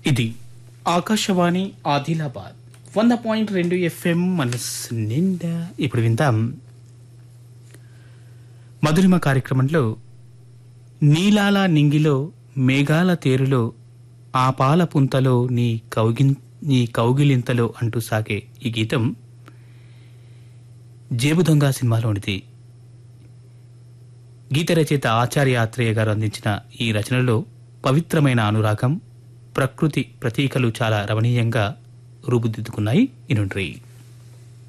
ఇది ఆకాశవాణి ఆదిలాబాద్ వంద పాయింట్ రెండు ఎఫ్ఎం మనస్సు నిండా ఇప్పుడు విందాం మధురిమ కార్యక్రమంలో నీలాల నింగిలో మేఘాల తేరులో ఆ పాల పుంతలో నీ కౌగి నీ కౌగిలింతలో అంటూ సాగే ఈ గీతం జేబు దొంగ సినిమాలోనిది గీత రచయిత ఆచార్య ఆత్రేయ గారు అందించిన ఈ రచనలో పవిత్రమైన అనురాగం ప్రకృతి ప్రతీకలు చాలా రమణీయంగా రూపుదిద్దుకున్నాయి ఇనుండ్రి